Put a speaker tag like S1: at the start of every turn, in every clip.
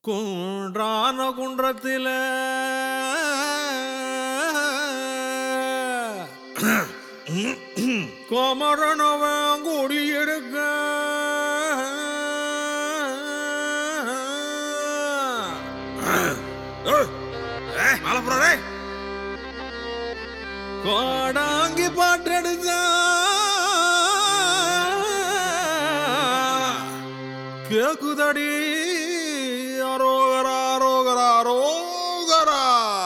S1: குன்றான குன்றத்தில கோமரனவன் குடியிருக்க கோடாங்கி பாட்டெடுத்தா கேக்குதடி அரோகரா அரோகரா அரோகரா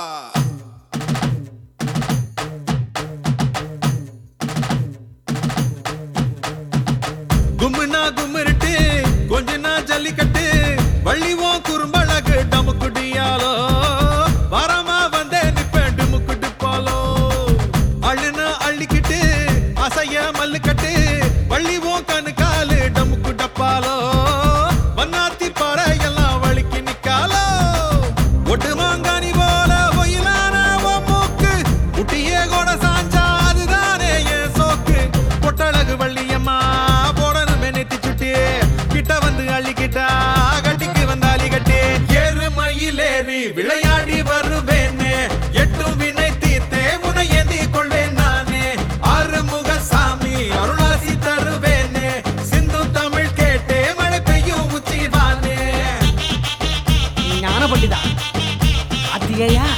S1: கும்முனா கும்மிருட்டு கொஞ்ச நாள் ஜல்லிக்கட்டு வள்ளிவோம் குறும்பழகு டமுக்குடியாலோ வரமா வந்தே நிப்பேன் டுமுக்குட்டு பாலோ அள்ளுனா அள்ளிக்கிட்டு அசைய மல்லுக்கட்டு வள்ளிவோம் கண்ணு காலு டமுக்கு டப்பாலோ வண்ணாத்தி பாறை எல்லாம் வலிக்கு நிக்காலோ ஒட்டு மாங்கானி போல ஒயிலான உன் மூக்கு முட்டியே கூட சாஞ்சா அதுதானே என் சோக்கு பொட்டழகு வள்ளியம்மா போடணுமே நெத்தி சுட்டி கிட்ட வந்து அள்ளிக்கிட்டா கட்டிக்கு வந்தாலி கட்டி எருமையிலேறி விளையாடி வருவேனே எட்டும் வினை தீர்த்தே முனை ஏந்தி கொள்வேன் நானே ஆறுமுக சாமி அருளாசி தருவேனே சிந்து தமிழ் கேட்டே மழை பெய்யும் உச்சி வானே
S2: ஞான பண்டிதா அத்தியா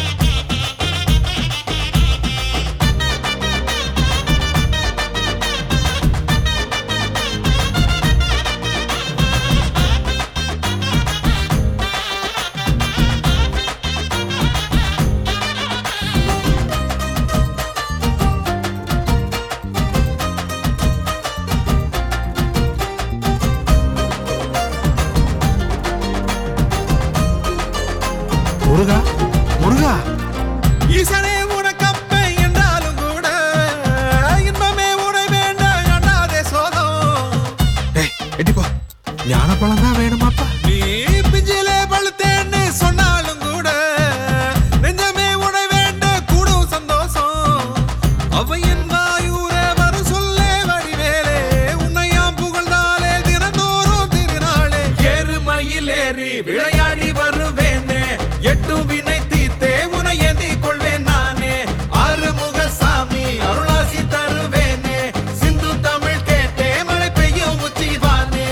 S3: முருகா முருகா
S1: ஈசனே உனக்கப்ப என்றாலும் கூட இன்பமே உனை வேண்டாம் அண்ணாதே சோதம்
S3: ஏய் எட்டிப்போ ஞானப்பழம் தான் வேணுமாப்பா
S1: நீ பிஞ்சிலே பழுத்தேன்னு சொன்னாலும் கூட நெஞ்சமே உனை வேண்ட கூடும் சந்தோஷம் அவையின் வாயூர வரும் சொல்லே வடிவேலே உன்னையாம் புகழ்ந்தாலே தினந்தோறும் திருநாளே எருமையிலேறி விளையாடி வருவேனே எட்டும் வினை தீர்த்தே உனை ஏந்தி கொள்வேன் நானே ஆறுமுக சாமி அருளாசி தருவேனே சிந்து தமிழ் கேட்டே மழை பெய்யும் உச்சி வானே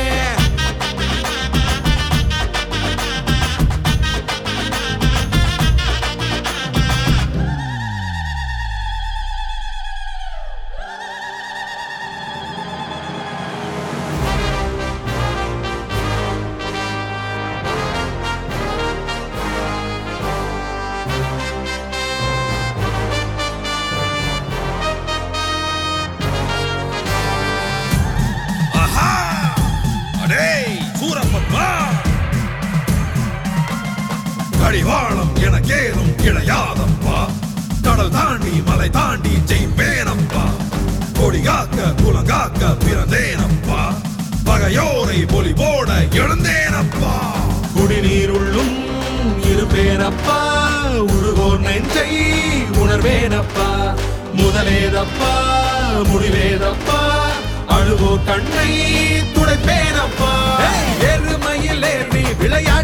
S4: அடேய் சூரப்பப்பா கடிவாளம் எனக்கேதும் கிடையாதப்பா கடல் தாண்டி மலை தாண்டி ஜெயிப்பேனப்பா கொடி காக்க குலங்காக்க பிறந்தேனப்பா பகையோரை பொலி போட எழுந்தேனப்பா
S1: குடிநீர் உள்ளும் இருப்பேனப்பா உருகோர் நெஞ்சை உணர்வேனப்பா முதலேதப்பா முடிவேதப்பா அழுவோ கண்ணை துடைப்பேனப்பா எருமையில் ஏறி விளையாடி